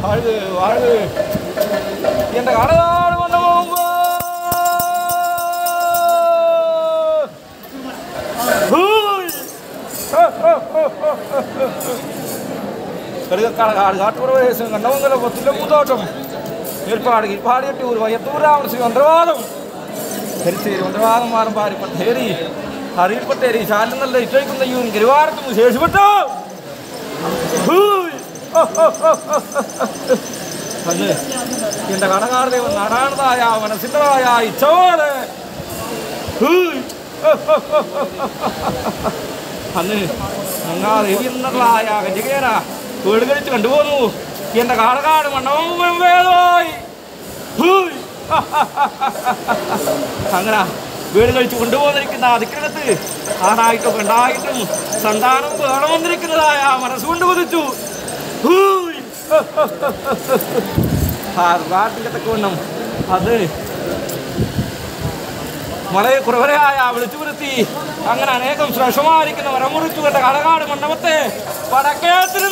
வாழ்வு வாழ்வு என்ற கடலாடு வந்த முன்பு പെരുകക്കാട് കാട്ടുപുറവേശം കണ്ടവങ്കല പുത്തിലമ്പൂത്തോട്ടം ഏർപ്പാട് പാടിയട്ടി ഒരു വയത്തൂരാമൻ ശ്രീ മന്ത്രവാദം ധരിച്ചേരി മന്ത്രവാദം മാറും പാരിപ്പട്ടേരി അറിയിൽപ്പെട്ടേരി ശാലം നല്ല ഇട്ടയ്ക്കുന്ന യൂൻ ഗിരിവാരത്തും ശേഷിപ്പെട്ടു അന്ന് എന്റെ കടകാർദേവൻ നാടാണതായ മനസ്സിൻ്റെതായ ഇച്ഛവോടെ അന്ന് ഞങ്ങളായ ഗജകേര വീട് കഴിച്ച് കണ്ടുപോന്നു എന്റെ കാടകാട് മണ്ണവും വേദമായി അങ്ങനെ വീട് കഴിച്ച് കൊണ്ടുപോകുന്നിരിക്കുന്ന അതിക്കകത്ത് ആണായിട്ടും പെണ്ണായിട്ടും സന്താനം വേണമെന്നിരിക്കുന്നതായ മനസ്സുകൊണ്ട് കൊതിച്ചു ഹൂയ്. ആ നാട്ടിലത്തൊക്കെ വണ്ണം അത് വളരെ കുറവരായ വിളിച്ചു വരുത്തി അങ്ങനെ അനേകം ശ്രേഷ്ഠമായിരിക്കുന്ന വരമുറിച്ചു കണ്ട കടകാട് മണ്ഡപത്തെ വടക്കേത്തിൽ